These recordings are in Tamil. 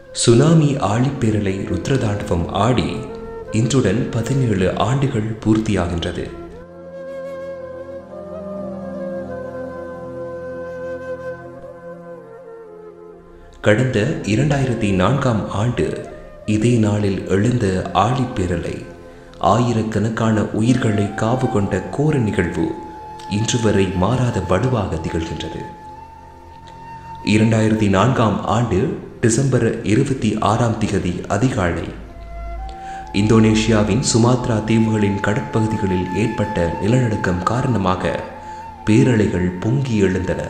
சுனாமி ஆழிப்பேரலை ருத்ரதாண்டவம் ஆடி இன்றுடன் பதினேழு ஆண்டுகள் பூர்த்தியாகின்றது கடந்த இரண்டாயிரத்தி நான்காம் ஆண்டு இதே நாளில் எழுந்த ஆழிப்பேரலை ஆயிரக்கணக்கான உயிர்களை காவு கொண்ட கோர நிகழ்வு இன்று வரை மாறாத வடுவாக திகழ்கின்றது இரண்டாயிரத்தி நான்காம் ஆண்டு டிசம்பர் இருபத்தி ஆறாம் திகதி அதிகாலை இந்தோனேஷியாவின் சுமாத்ரா தீவுகளின் கடற்பகுதிகளில் ஏற்பட்ட நிலநடுக்கம் காரணமாக பேரலைகள் பொங்கி எழுந்தன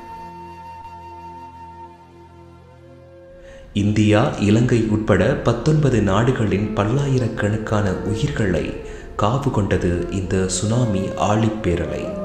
இந்தியா இலங்கை உட்பட பத்தொன்பது நாடுகளின் பல்லாயிரக்கணக்கான உயிர்களை காவு கொண்டது இந்த சுனாமி ஆழிப்பேரலை